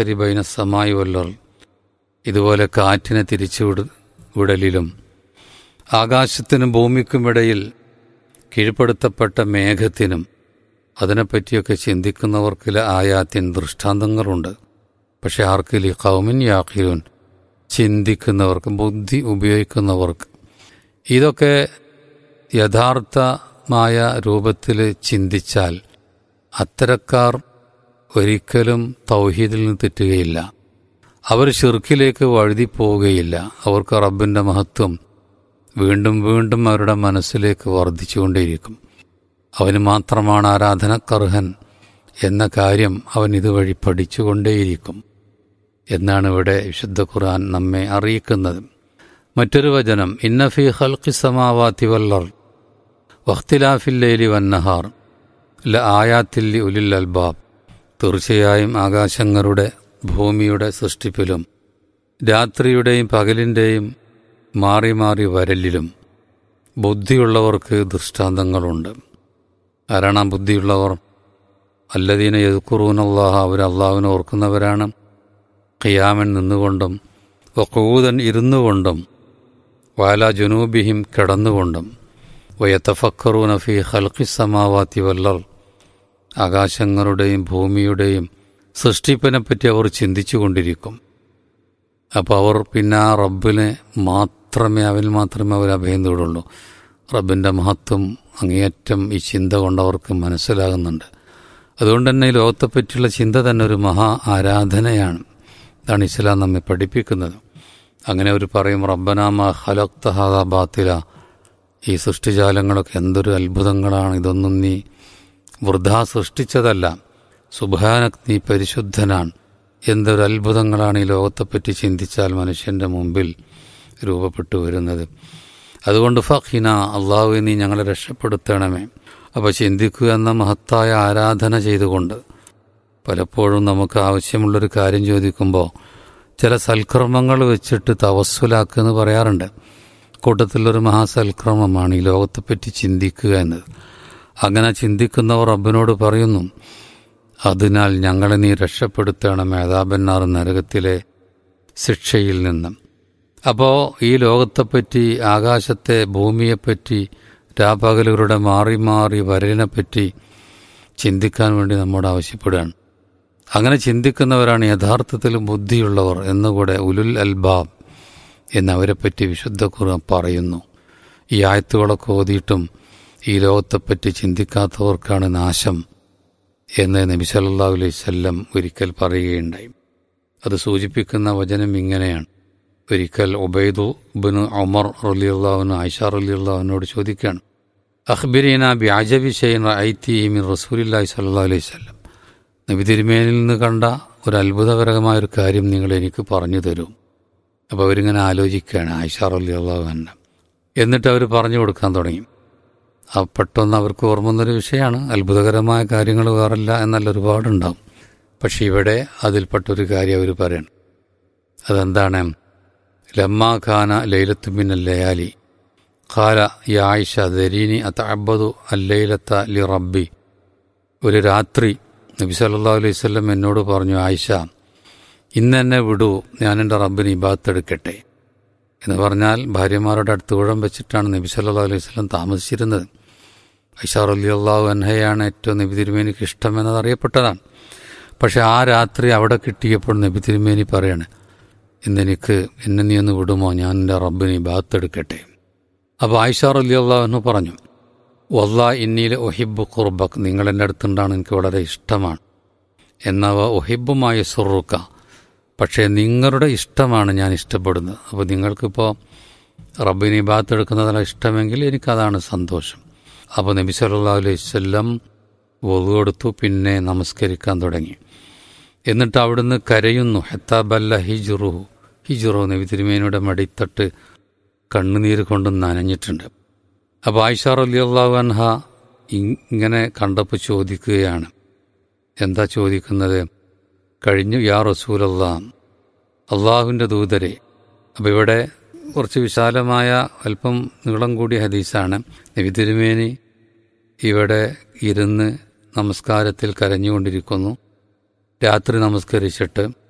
സഹരി ബൈന സമായി വല്ലർ ഇതുപോലെ കാറ്റിനെ തിരിച്ചു വിട വിടലിലും ആകാശത്തിനും ഭൂമിക്കുമിടയിൽ കീഴ്പ്പെടുത്തപ്പെട്ട മേഘത്തിനും അതിനെപ്പറ്റിയൊക്കെ ചിന്തിക്കുന്നവർക്കിൽ ആയാത്തിൻ ദൃഷ്ടാന്തങ്ങളുണ്ട് പക്ഷെ ആർക്ക് ലി കൗമിൻ യാഖിരൂൻ ചിന്തിക്കുന്നവർക്ക് ബുദ്ധി ഉപയോഗിക്കുന്നവർക്ക് ഇതൊക്കെ യഥാർത്ഥമായ രൂപത്തിൽ ചിന്തിച്ചാൽ അത്തരക്കാർ ഒരിക്കലും തൗഹീദിൽ നിന്ന് തെറ്റുകയില്ല അവർ ഷിർക്കിലേക്ക് വഴുതിപ്പോവുകയില്ല അവർക്ക് റബ്ബിൻ്റെ മഹത്വം വീണ്ടും വീണ്ടും അവരുടെ മനസ്സിലേക്ക് വർദ്ധിച്ചുകൊണ്ടേയിരിക്കും അവന് മാത്രമാണ് ആരാധനക്കർഹൻ എന്ന കാര്യം അവൻ ഇതുവഴി പഠിച്ചുകൊണ്ടേയിരിക്കും എന്നാണ് ഇവിടെ വിശുദ്ധ ഖുർആൻ നമ്മെ അറിയിക്കുന്നത് മറ്റൊരു വചനം ഇന്നഫി ഹൽക്കി സമാവാത്തി വല്ലർ വഖ്തിലാഫില്ലേലി വന്നഹാർ ല ആയാത്തില്ലി ഉലിൽ അൽബാബ് തീർച്ചയായും ആകാശങ്ങളുടെ ഭൂമിയുടെ സൃഷ്ടിപ്പിലും രാത്രിയുടെയും പകലിൻ്റെയും മാറി മാറി വരലിലും ബുദ്ധിയുള്ളവർക്ക് ദൃഷ്ടാന്തങ്ങളുണ്ട് ആരാണ് ബുദ്ധിയുള്ളവർ അല്ലദീന യദ്ക്കുറൂനല്ലാഹ അവർ അള്ളാഹുവിനെ ഓർക്കുന്നവരാണ് ഖിയാമൻ നിന്നുകൊണ്ടും വക്കൂതൻ ഇരുന്നുകൊണ്ടും വാല ജുനൂബിഹിം കിടന്നുകൊണ്ടും വയത്തഫക്കറൂന ഫി ഹൽക്കി സമാവാത്തി വല്ലർ ആകാശങ്ങളുടെയും ഭൂമിയുടെയും സൃഷ്ടിപ്പിനെപ്പറ്റി അവർ ചിന്തിച്ചു കൊണ്ടിരിക്കും അപ്പോൾ അവർ പിന്നെ ആ റബ്ബിനെ മാത്രമേ അവന് മാത്രമേ അവർ അഭയം തേടുള്ളൂ റബ്ബിൻ്റെ മഹത്വം അങ്ങേയറ്റം ഈ ചിന്ത കൊണ്ടവർക്ക് മനസ്സിലാകുന്നുണ്ട് അതുകൊണ്ട് തന്നെ ഈ ലോകത്തെപ്പറ്റിയുള്ള ചിന്ത തന്നെ ഒരു മഹാ ആരാധനയാണ് ഇതാണ് ഇസ്ലാം നമ്മെ പഠിപ്പിക്കുന്നത് അങ്ങനെ അവർ പറയും റബ്ബനാമ ഹലക്ത ഹാദ ബാത്തില ഈ സൃഷ്ടിജാലങ്ങളൊക്കെ എന്തൊരു അത്ഭുതങ്ങളാണ് ഇതൊന്നും നീ വൃഥാ സൃഷ്ടിച്ചതല്ല സുഭാനക് നീ പരിശുദ്ധനാണ് എന്തൊരു അത്ഭുതങ്ങളാണ് ഈ ലോകത്തെപ്പറ്റി ചിന്തിച്ചാൽ മനുഷ്യൻ്റെ മുമ്പിൽ രൂപപ്പെട്ടു വരുന്നത് അതുകൊണ്ട് ഫഹിന അള്ളാഹു നീ ഞങ്ങളെ രക്ഷപ്പെടുത്തണമേ അപ്പോൾ ചിന്തിക്കുക എന്ന മഹത്തായ ആരാധന ചെയ്തുകൊണ്ട് പലപ്പോഴും നമുക്ക് ആവശ്യമുള്ളൊരു കാര്യം ചോദിക്കുമ്പോൾ ചില സൽക്കർമ്മങ്ങൾ വെച്ചിട്ട് തവസ്സുലാക്കുക എന്ന് പറയാറുണ്ട് കൂട്ടത്തിലൊരു മഹാസൽക്രമമാണ് ഈ ലോകത്തെപ്പറ്റി ചിന്തിക്കുക എന്നത് അങ്ങനെ ചിന്തിക്കുന്നവർ റബ്ബിനോട് പറയുന്നു അതിനാൽ ഞങ്ങളെ നീ രക്ഷപ്പെടുത്തണം ഏതാബന്നാർ നരകത്തിലെ ശിക്ഷയിൽ നിന്നും അപ്പോൾ ഈ ലോകത്തെപ്പറ്റി ആകാശത്തെ ഭൂമിയെപ്പറ്റി രാപകലുകളുടെ മാറി മാറി വരലിനെപ്പറ്റി ചിന്തിക്കാൻ വേണ്ടി നമ്മോട് ആവശ്യപ്പെടുകയാണ് അങ്ങനെ ചിന്തിക്കുന്നവരാണ് യഥാർത്ഥത്തിൽ ബുദ്ധിയുള്ളവർ എന്നുകൂടെ ഉലുൽ അൽബാബ് എന്നവരെപ്പറ്റി വിശുദ്ധ ഖുർആൻ പറയുന്നു ഈ ആയത്തുകളൊക്കെ ഓതിയിട്ടും ഈ ലോകത്തെപ്പറ്റി ചിന്തിക്കാത്തവർക്കാണ് നാശം എന്ന് നബി സല്ലല്ലാഹു അലൈഹി വസല്ലം ഒരിക്കൽ പറയുകയുണ്ടായി അത് സൂചിപ്പിക്കുന്ന വചനം ഇങ്ങനെയാണ് ഒരിക്കൽ ഉബൈദു ബിന് ഉമർ റലിയുള്ളവന് ആയിഷ റലിയുള്ളവനോട് ചോദിക്കുകയാണ് അഖ്ബിരീന ബി അജബി ഷെയ്ൻ ഐത്തി മിൻ റസൂലില്ലാഹി സല്ലല്ലാഹു അലൈഹി വസല്ലം നബി തിരുമേനിൽ നിന്ന് കണ്ട ഒരു അത്ഭുതകരമായ ഒരു കാര്യം നിങ്ങൾ എനിക്ക് പറഞ്ഞു തരൂ അപ്പോൾ അവരിങ്ങനെ ആലോചിക്കുകയാണ് ആയിഷ റലിയുള്ളവന്നെ എന്നിട്ട് അവർ പറഞ്ഞു കൊടുക്കാൻ തുടങ്ങി ആ പെട്ടെന്ന് അവർക്ക് ഓർമ്മ വന്നൊരു വിഷയമാണ് അത്ഭുതകരമായ കാര്യങ്ങൾ വേറല്ല എന്നല്ല ഒരുപാടുണ്ടാവും പക്ഷെ ഇവിടെ അതിൽപ്പെട്ടൊരു കാര്യം അവർ പറയണം അതെന്താണ് ലമ്മാ ഖാന ലൈലത്തുമിൻ ലയാലി ഖാല ഈ ആയിഷ ദരീനി അത്തഅബദു അല്ലൈലത്ത ലി റബ്ബി ഒരു രാത്രി നബി സല്ലല്ലാഹു അലൈഹി വസല്ലം എന്നോട് പറഞ്ഞു ആയിഷ ഇന്ന് എന്നെ വിടൂ ഞാൻ എൻ്റെ റബ്ബിന് ഇബാത്തെടുക്കട്ടെ എന്ന് പറഞ്ഞാൽ ഭാര്യമാരുടെ അടുത്ത് ഊഴം വെച്ചിട്ടാണ് നബി സല്ലല്ലാഹു അലൈഹി വസല്ലം താമസിച്ചിരുന്നത് ഐഷ റളിയല്ലാഹു അൻഹയാണ് ഏറ്റവും നബി തിരുമേനിക്ക് ഇഷ്ടമെന്നത് അറിയപ്പെട്ടതാണ് പക്ഷെ ആ രാത്രി അവിടെ കിട്ടിയപ്പോൾ നബി തിരുമേനി പറയാണ് ഇന്നെനിക്ക് എന്നെ നീ ഒന്ന് വിടുമോ ഞാൻ എൻ്റെ റബ്ബിന് ഇബാത്തെടുക്കട്ടെ അപ്പോൾ ആയിഷ റളിയല്ലാഹു പറഞ്ഞു വല്ലാ ഇന്നീലെ ഒഹിബ് ഖുർബക് നിങ്ങൾ എൻ്റെ അടുത്തുണ്ടാണ് എനിക്ക് വളരെ ഇഷ്ടമാണ് എന്നവ ഒഹിബുമായ സുറുക്ക പക്ഷേ നിങ്ങളുടെ ഇഷ്ടമാണ് ഞാൻ ഇഷ്ടപ്പെടുന്നത് അപ്പോൾ നിങ്ങൾക്കിപ്പോൾ റബ്ബിന് ഇബാത്ത് എടുക്കുന്നതല്ല ഇഷ്ടമെങ്കിൽ എനിക്കതാണ് സന്തോഷം അപ്പോൾ നബി സല്ലല്ലാഹു അലൈഹി വസല്ലം വധു കൊടുത്തു പിന്നെ നമസ്കരിക്കാൻ തുടങ്ങി എന്നിട്ട് അവിടുന്ന് കരയുന്നു ഹെത്താബല്ല ഹിജുറുഹു ഹിജുറു നബി തിരുമേനിയുടെ മടിത്തട്ട് കണ്ണുനീര് കൊണ്ട് നനഞ്ഞിട്ടുണ്ട് അപ്പോൾ ആയിഷ റളിയല്ലാഹു അൻഹ ഇങ്ങനെ കണ്ടപ്പോൾ ചോദിക്കുകയാണ് എന്താ ചോദിക്കുന്നത് കഴിഞ്ഞു യാ റസൂലല്ല അള്ളാഹുവിൻ്റെ ദൂതരെ അപ്പോൾ ഇവിടെ കുറച്ച് വിശാലമായ അല്പം നീളം കൂടിയ ഹദീസാണ് നബി തിരുമേനി ഇവിടെ ഇരുന്ന് നമസ്കാരത്തിൽ കരഞ്ഞുകൊണ്ടിരിക്കുന്നു രാത്രി നമസ്കരിച്ചിട്ട്